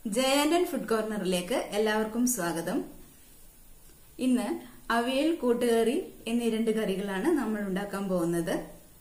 ജയാൻഡൻ food കോർണറിലേക്ക് എല്ലാവർക്കും സ്വാഗതം ഇന്ന് അവിയൽ കൂട്ടുകറി എന്നീ രണ്ട് കറികളാണ് നമ്മൾ ഉണ്ടാക്കാൻ പോകുന്നത്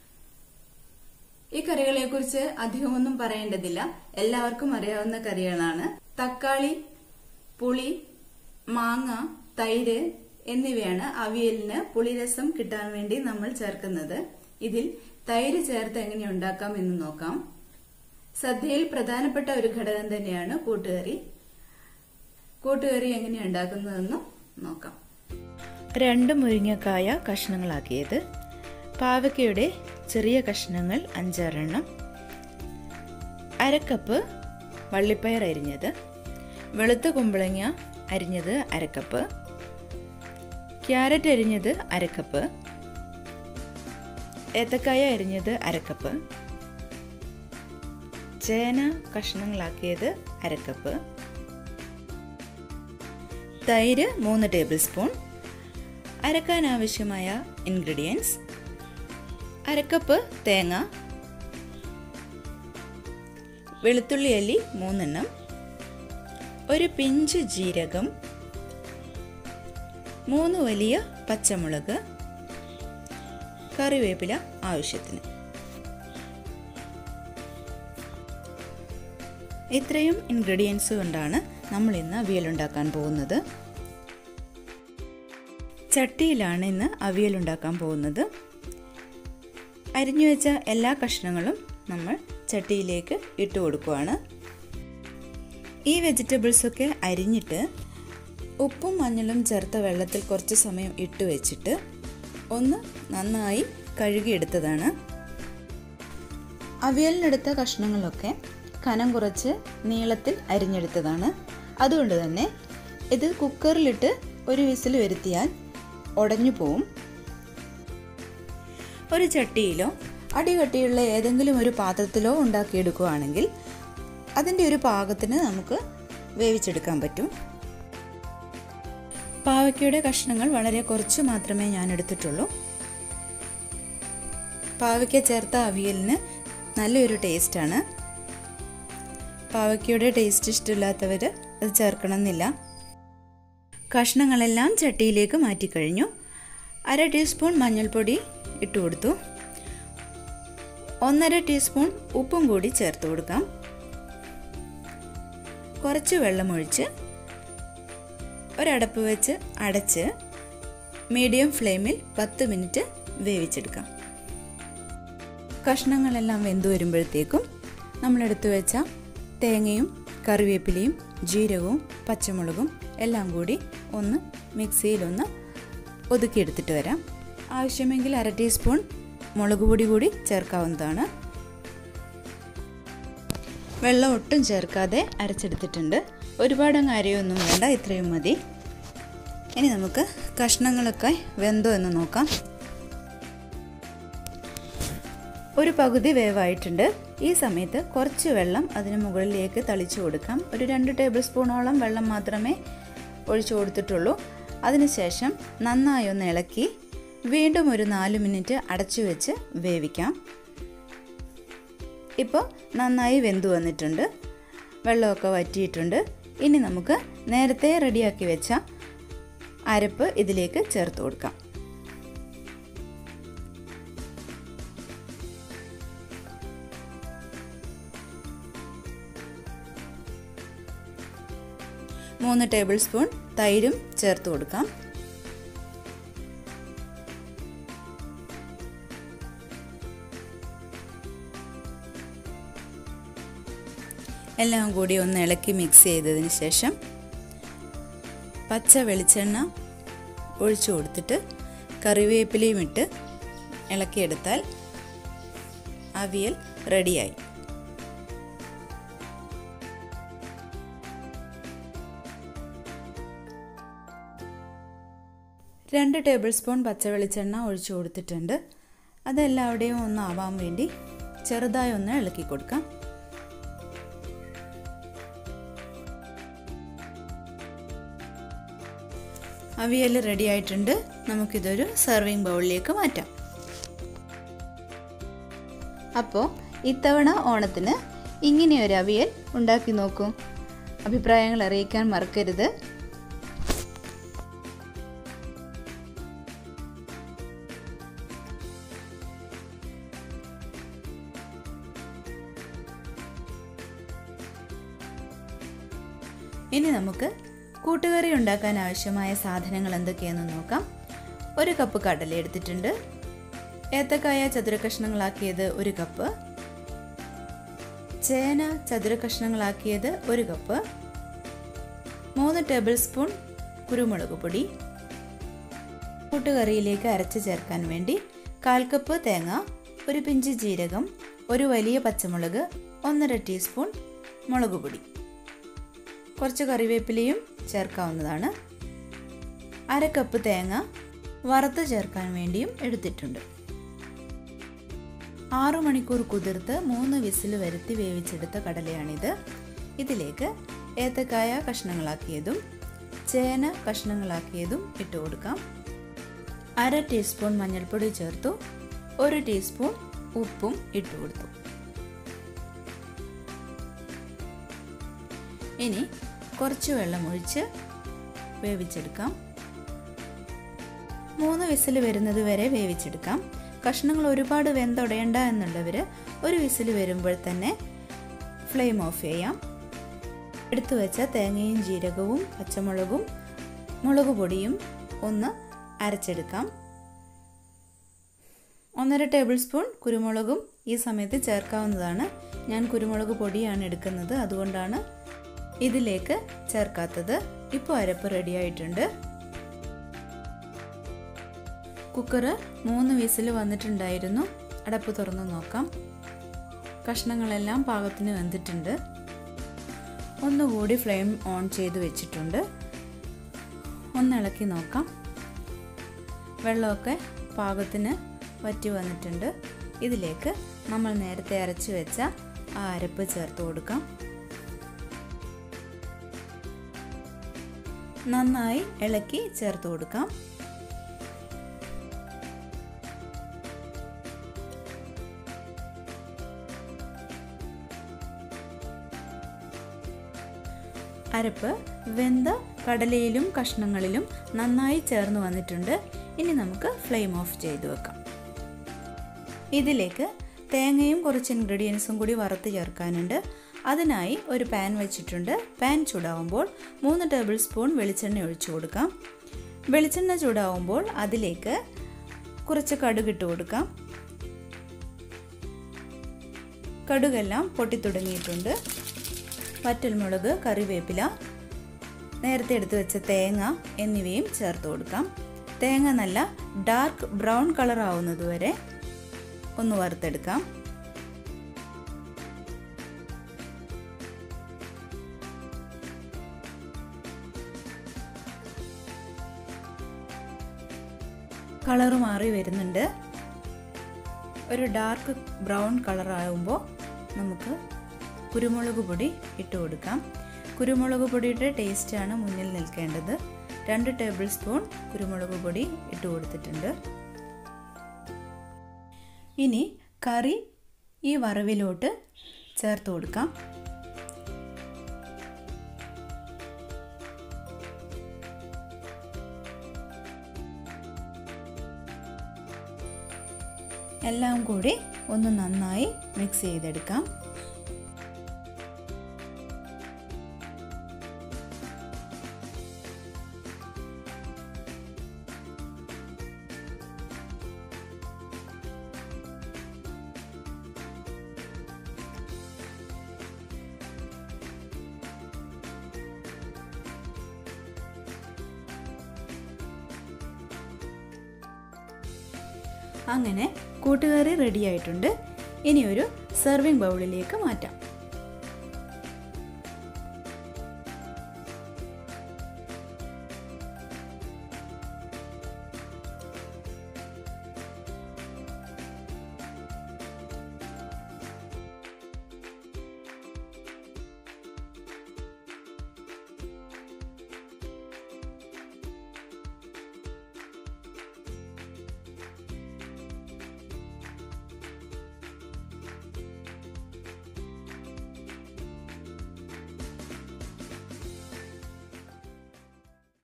ഈ കറികളെ കുറിച്ച് അധികമൊന്നും പറയേണ്ടതില്ല എല്ലാവർക്കും അറിയാവുന്ന കറികളാണ് തക്കാളി പുളി മാങ്ങ തൈര് എന്നിവയാണ് അവിയലിന് പുളിരസം കിട്ടാൻ വേണ്ടി നമ്മൾ ചേർക്കുന്നത് ഇതിൽ തൈര് ചേർത്ത് എങ്ങനെ ഉണ്ടാക്കാം എന്ന് നോക്കാം സദ്യയിൽ പ്രധാനപ്പെട്ട ഒരു ഘടകം തന്നെയാണ് കൂട്ടുകറി കൂട്ടുകറി എങ്ങനെ ഉണ്ടാക്കുന്നതെന്ന് നോക്കാം രണ്ട് മുരിങ്ങക്കായ കഷ്ണങ്ങളാക്കിയത് പാവയ്ക്കയുടെ ചെറിയ കഷ്ണങ്ങൾ അഞ്ചാറെണ്ണം അരക്കപ്പ് വള്ളിപ്പയർ അരിഞ്ഞത് വെളുത്ത കുമ്പളങ്ങ അരിഞ്ഞത് അരക്കപ്പ് ക്യാരറ്റ് അരിഞ്ഞത് അരക്കപ്പ് ഏത്തക്കായ അരിഞ്ഞത് അരക്കപ്പ് ചേന കഷ്ണങ്ങളാക്കിയത് അരക്കപ്പ് തൈര് മൂന്ന് ടേബിൾ സ്പൂൺ അരക്കാൻ ആവശ്യമായ ഇൻഗ്രീഡിയൻസ് അരക്കപ്പ് തേങ്ങ വെളുത്തുള്ളി അല്ലി മൂന്നെണ്ണം ഒരു പിഞ്ച് ജീരകം മൂന്ന് വലിയ പച്ചമുളക് കറിവേപ്പില ആവശ്യത്തിന് ഇത്രയും ഇൻഗ്രീഡിയൻസ് കൊണ്ടാണ് നമ്മൾ ഇന്ന് അവിയൽ ഉണ്ടാക്കാൻ പോകുന്നത് ചട്ടിയിലാണ് ഇന്ന് അവിയൽ ഉണ്ടാക്കാൻ പോകുന്നത് അരിഞ്ഞു വെച്ച എല്ലാ കഷ്ണങ്ങളും നമ്മൾ ചട്ടിയിലേക്ക് ഇട്ട് കൊടുക്കുകയാണ് ഈ വെജിറ്റബിൾസൊക്കെ അരിഞ്ഞിട്ട് ഉപ്പും മഞ്ഞളും ചേർത്ത വെള്ളത്തിൽ കുറച്ച് സമയം ഇട്ട് വെച്ചിട്ട് ഒന്ന് നന്നായി കഴുകിയെടുത്തതാണ് അവിയലിനെടുത്ത കഷ്ണങ്ങളൊക്കെ കനം കുറച്ച് നീളത്തിൽ അരിഞ്ഞെടുത്തതാണ് അതുകൊണ്ട് തന്നെ ഇത് കുക്കറിലിട്ട് ഒരു വിസിൽ വരുത്തിയാൽ ഉടഞ്ഞു പോവും ഒരു ചട്ടിയിലോ അടികട്ടിയുള്ള ഏതെങ്കിലും ഒരു പാത്രത്തിലോ ഉണ്ടാക്കിയെടുക്കുകയാണെങ്കിൽ അതിൻ്റെ ഒരു പാകത്തിന് നമുക്ക് വേവിച്ചെടുക്കാൻ പറ്റും പാവയ്ക്കയുടെ കഷ്ണങ്ങൾ വളരെ കുറച്ച് മാത്രമേ ഞാൻ എടുത്തിട്ടുള്ളൂ പാവയ്ക്ക ചേർത്ത അവിയലിന് നല്ലൊരു ടേസ്റ്റാണ് പാവയ്ക്കയുടെ ടേസ്റ്റ് ഇഷ്ടമില്ലാത്തവർ അത് ചേർക്കണമെന്നില്ല കഷ്ണങ്ങളെല്ലാം ചട്ടിയിലേക്ക് മാറ്റിക്കഴിഞ്ഞു അര ടീസ്പൂൺ മഞ്ഞൾപ്പൊടി ഇട്ട് കൊടുത്തു ഒന്നര ടീസ്പൂൺ ഉപ്പും കൂടി ചേർത്ത് കൊടുക്കാം കുറച്ച് വെള്ളമൊഴിച്ച് ഒരടപ്പ് വെച്ച് അടച്ച് മീഡിയം ഫ്ലെയിമിൽ പത്ത് മിനിറ്റ് വേവിച്ചെടുക്കാം കഷ്ണങ്ങളെല്ലാം വെന്തു വരുമ്പോഴത്തേക്കും നമ്മളെടുത്തു വെച്ച തേങ്ങയും കറിവേപ്പിലയും ജീരകവും പച്ചമുളകും എല്ലാം കൂടി ഒന്ന് മിക്സിയിലൊന്ന് ഒതുക്കിയെടുത്തിട്ട് വരാം ആവശ്യമെങ്കിൽ അര ടീസ്പൂൺ മുളക് പൊടി കൂടി ചേർക്കാവുന്നതാണ് വെള്ളം ഒട്ടും ചേർക്കാതെ അരച്ചെടുത്തിട്ടുണ്ട് ഒരുപാടങ്ങ് അരയൊന്നും വേണ്ട ഇത്രയും മതി ഇനി നമുക്ക് കഷ്ണങ്ങളൊക്കെ വെന്തോ എന്ന് നോക്കാം ഒരു പകുതി വേവായിട്ടുണ്ട് ഈ സമയത്ത് കുറച്ച് വെള്ളം അതിന് മുകളിലേക്ക് തളിച്ചു കൊടുക്കാം ഒരു രണ്ട് ടേബിൾ സ്പൂണോളം വെള്ളം മാത്രമേ ഒഴിച്ചു കൊടുത്തിട്ടുള്ളൂ അതിനുശേഷം നന്നായി ഒന്ന് ഇളക്കി വീണ്ടും ഒരു നാല് മിനിറ്റ് അടച്ചു വെച്ച് വേവിക്കാം ഇപ്പോൾ നന്നായി വെന്തു വന്നിട്ടുണ്ട് വെള്ളമൊക്കെ വറ്റിയിട്ടുണ്ട് ഇനി നമുക്ക് നേരത്തെ റെഡിയാക്കി വെച്ച അരപ്പ് ഇതിലേക്ക് ചേർത്ത് കൊടുക്കാം മൂന്ന് ടേബിൾ സ്പൂൺ തൈരും ചേർത്ത് കൊടുക്കാം എല്ലാം കൂടി ഒന്ന് ഇളക്കി മിക്സ് ചെയ്തതിന് ശേഷം പച്ച വെളിച്ചെണ്ണ ഒഴിച്ചു കൊടുത്തിട്ട് കറിവേപ്പിലയും ഇട്ട് ഇളക്കിയെടുത്താൽ അവിയൽ റെഡിയായി രണ്ട് ടേബിൾ സ്പൂൺ പച്ച വെളിച്ചെണ്ണ ഒഴിച്ചു കൊടുത്തിട്ടുണ്ട് അതെല്ലാവിടെയും ഒന്ന് ആവാൻ വേണ്ടി ചെറുതായി ഒന്ന് ഇളക്കി കൊടുക്കാം അവിയൽ റെഡി ആയിട്ടുണ്ട് നമുക്കിതൊരു സെർവിങ് ബൗളിലേക്ക് മാറ്റാം അപ്പോൾ ഇത്തവണ ഓണത്തിന് ഇങ്ങനെ ഒരു അവിയൽ ഉണ്ടാക്കി നോക്കൂ അഭിപ്രായങ്ങൾ അറിയിക്കാൻ മറക്കരുത് ഇനി നമുക്ക് കൂട്ടുകറി ഉണ്ടാക്കാൻ ആവശ്യമായ സാധനങ്ങൾ എന്തൊക്കെയാണെന്ന് നോക്കാം ഒരു കപ്പ് കടല എടുത്തിട്ടുണ്ട് ഏത്തക്കായ ചതുര കഷ്ണങ്ങളാക്കിയത് ഒരു കപ്പ് ചേന ചതുര കഷ്ണങ്ങളാക്കിയത് ഒരു കപ്പ് മൂന്ന് ടേബിൾ സ്പൂൺ കുരുമുളക് പൊടി കൂട്ടുകറിയിലേക്ക് അരച്ച് ചേർക്കാൻ വേണ്ടി കാൽ കപ്പ് തേങ്ങ ഒരു പിഞ്ച് ജീരകം ഒരു വലിയ പച്ചമുളക് ഒന്നര ടീസ്പൂൺ മുളക് പൊടി കുറച്ച് കറിവേപ്പിലയും ചേർക്കാവുന്നതാണ് അര കപ്പ് തേങ്ങ വറുത്ത് ചേർക്കാൻ വേണ്ടിയും എടുത്തിട്ടുണ്ട് ആറു മണിക്കൂർ കുതിർത്ത് മൂന്ന് വിസിൽ വരുത്തി വേവിച്ചെടുത്ത കടലയാണിത് ഇതിലേക്ക് ഏത്തക്കായ കഷ്ണങ്ങളാക്കിയതും ചേന കഷ്ണങ്ങളാക്കിയതും ഇട്ട് കൊടുക്കാം അര ടീസ്പൂൺ മഞ്ഞൾപ്പൊടി ചേർത്തു ഒരു ടീസ്പൂൺ ഉപ്പും ഇട്ട് കൊടുത്തു ഇനി കുറച്ച് വെള്ളം ഒഴിച്ച് വേവിച്ചെടുക്കാം മൂന്ന് വിസിൽ വരുന്നത് വരെ വേവിച്ചെടുക്കാം കഷ്ണങ്ങൾ ഒരുപാട് വെന്തൊടയണ്ട എന്നുള്ളവർ ഒരു വിസിൽ വരുമ്പോൾ തന്നെ ഫ്ലെയിം ഓഫ് ചെയ്യാം എടുത്തു വെച്ച തേങ്ങയും ജീരകവും പച്ചമുളകും മുളക് പൊടിയും ഒന്ന് അരച്ചെടുക്കാം ഒന്നര ടേബിൾ സ്പൂൺ കുരുമുളകും ഈ സമയത്ത് ചേർക്കാവുന്നതാണ് ഞാൻ കുരുമുളക് പൊടിയാണ് എടുക്കുന്നത് അതുകൊണ്ടാണ് ഇതിലേക്ക് ചേർക്കാത്തത് ഇപ്പോൾ അരപ്പ് റെഡി ആയിട്ടുണ്ട് കുക്കർ മൂന്ന് വിസിൽ വന്നിട്ടുണ്ടായിരുന്നു അടപ്പ് തുറന്ന് നോക്കാം കഷ്ണങ്ങളെല്ലാം പാകത്തിന് വെന്തിട്ടുണ്ട് ഒന്നുകൂടി ഫ്ലെയിം ഓൺ ചെയ്ത് വെച്ചിട്ടുണ്ട് ഒന്ന് ഇളക്കി നോക്കാം വെള്ളമൊക്കെ പാകത്തിന് വറ്റി വന്നിട്ടുണ്ട് ഇതിലേക്ക് നമ്മൾ നേരത്തെ അരച്ച് വെച്ച ആ അരപ്പ് ചേർത്ത് കൊടുക്കാം നന്നായി ഇളക്കി ചേർത്ത് കൊടുക്കാം അരപ്പ് വെന്ത കടലയിലും കഷ്ണങ്ങളിലും നന്നായി ചേർന്ന് വന്നിട്ടുണ്ട് ഇനി നമുക്ക് ഫ്ലെയിം ഓഫ് ചെയ്ത് വെക്കാം ഇതിലേക്ക് തേങ്ങയും കുറച്ച് ഇൻഗ്രീഡിയൻസും കൂടി വറുത്ത് ചേർക്കാനുണ്ട് അതിനായി ഒരു പാൻ വെച്ചിട്ടുണ്ട് പാൻ ചൂടാവുമ്പോൾ മൂന്ന് ടേബിൾ സ്പൂൺ വെളിച്ചെണ്ണ ഒഴിച്ചു കൊടുക്കാം വെളിച്ചെണ്ണ ചൂടാവുമ്പോൾ അതിലേക്ക് കുറച്ച് കടുക് ഇട്ട് കൊടുക്കാം കടുകെല്ലാം പൊട്ടിത്തുടങ്ങിയിട്ടുണ്ട് വറ്റൽമുളക് കറിവേപ്പില നേരത്തെ എടുത്തു വെച്ച തേങ്ങ എന്നിവയും ചേർത്ത് കൊടുക്കാം തേങ്ങ നല്ല ഡാർക്ക് ബ്രൗൺ കളർ ആവുന്നതുവരെ ഒന്ന് വറുത്തെടുക്കാം കളറ് മാറി വരുന്നുണ്ട് ഒരു ഡാർക്ക് ബ്രൗൺ കളർ ആകുമ്പോൾ നമുക്ക് കുരുമുളക് പൊടി ഇട്ട് കൊടുക്കാം കുരുമുളക് പൊടിയുടെ ടേസ്റ്റാണ് മുന്നിൽ നിൽക്കേണ്ടത് രണ്ട് ടേബിൾ സ്പൂൺ കുരുമുളക് പൊടി ഇട്ട് കൊടുത്തിട്ടുണ്ട് ഇനി കറി ഈ വറവിലോട്ട് ചേർത്ത് കൊടുക്കാം എല്ലാം കൂടി ഒന്ന് നന്നായി മിക്സ് ചെയ്തെടുക്കാം അങ്ങനെ കൂട്ടുകറി റെഡി ആയിട്ടുണ്ട് ഇനി ഒരു സെർവിങ് ബൗളിലേക്ക് മാറ്റാം